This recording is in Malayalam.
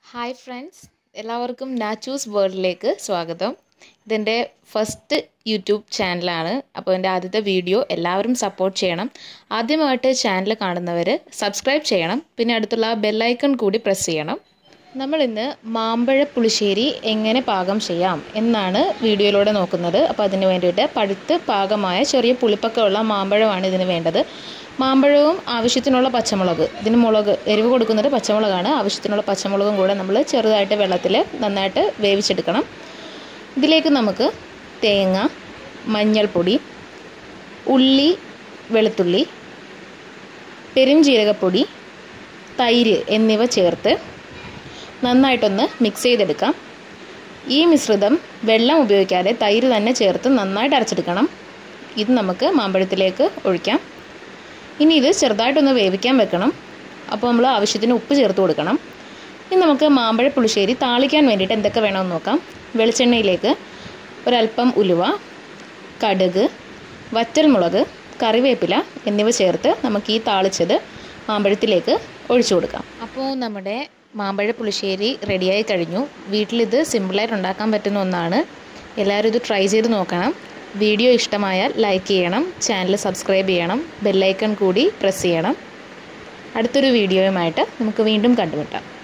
ഹായ് ഫ്രണ്ട്സ് എല്ലാവർക്കും നാച്ചൂസ് വേൾഡിലേക്ക് സ്വാഗതം ഇതെൻ്റെ ഫസ്റ്റ് യൂട്യൂബ് ചാനലാണ് അപ്പോൾ എൻ്റെ ആദ്യത്തെ വീഡിയോ എല്ലാവരും സപ്പോർട്ട് ചെയ്യണം ആദ്യമായിട്ട് ചാനൽ കാണുന്നവർ സബ്സ്ക്രൈബ് ചെയ്യണം പിന്നെ അടുത്തുള്ള ബെല്ലൈക്കൺ കൂടി പ്രസ് ചെയ്യണം നമ്മൾ ഇന്ന് മാമ്പഴ പുളിശ്ശേരി എങ്ങനെ പാകം ചെയ്യാം എന്നാണ് വീഡിയോയിലൂടെ നോക്കുന്നത് അപ്പോൾ അതിന് വേണ്ടിയിട്ട് പഴുത്ത് പാകമായ ചെറിയ പുളിപ്പൊക്കെ ഉള്ള മാമ്പഴമാണ് ഇതിന് വേണ്ടത് മാമ്പഴവും ആവശ്യത്തിനുള്ള പച്ചമുളക് ഇതിന് മുളക് എരിവ് കൊടുക്കുന്നത് പച്ചമുളകാണ് ആവശ്യത്തിനുള്ള പച്ചമുളകും കൂടെ നമ്മൾ ചെറുതായിട്ട് വെള്ളത്തിൽ നന്നായിട്ട് വേവിച്ചെടുക്കണം ഇതിലേക്ക് നമുക്ക് തേങ്ങ മഞ്ഞൾപ്പൊടി ഉള്ളി വെളുത്തുള്ളി പെരുംജീരകപ്പൊടി തൈര് എന്നിവ ചേർത്ത് നന്നായിട്ടൊന്ന് മിക്സ് ചെയ്തെടുക്കാം ഈ മിശ്രിതം വെള്ളം ഉപയോഗിക്കാതെ തൈര് തന്നെ ചേർത്ത് നന്നായിട്ട് അരച്ചെടുക്കണം ഇത് നമുക്ക് മാമ്പഴത്തിലേക്ക് ഒഴിക്കാം ഇനി ഇത് ചെറുതായിട്ടൊന്ന് വേവിക്കാൻ വെക്കണം അപ്പോൾ നമ്മൾ ആവശ്യത്തിന് ഉപ്പ് ചേർത്ത് കൊടുക്കണം ഇനി നമുക്ക് മാമ്പഴ പുളിശ്ശേരി താളിക്കാൻ വേണ്ടിയിട്ട് എന്തൊക്കെ വേണമെന്ന് നോക്കാം വെളിച്ചെണ്ണയിലേക്ക് ഒരല്പം ഉലുവ കടുക് വറ്റൽമുളക് കറിവേപ്പില എന്നിവ ചേർത്ത് നമുക്ക് ഈ താളിച്ചത് മാമ്പഴത്തിലേക്ക് ഒഴിച്ചു കൊടുക്കാം അപ്പോൾ നമ്മുടെ മാമ്പഴ പുളിശ്ശേരി റെഡിയായി കഴിഞ്ഞു വീട്ടിലിത് സിമ്പിളായിട്ട് ഉണ്ടാക്കാൻ പറ്റുന്ന ഒന്നാണ് എല്ലാവരും ഇത് ട്രൈ ചെയ്ത് നോക്കണം വീഡിയോ ഇഷ്ടമായാൽ ലൈക്ക് ചെയ്യണം ചാനൽ സബ്സ്ക്രൈബ് ചെയ്യണം ബെല്ലൈക്കൺ കൂടി പ്രസ് ചെയ്യണം അടുത്തൊരു വീഡിയോയുമായിട്ട് നമുക്ക് വീണ്ടും കണ്ടുമുട്ടാം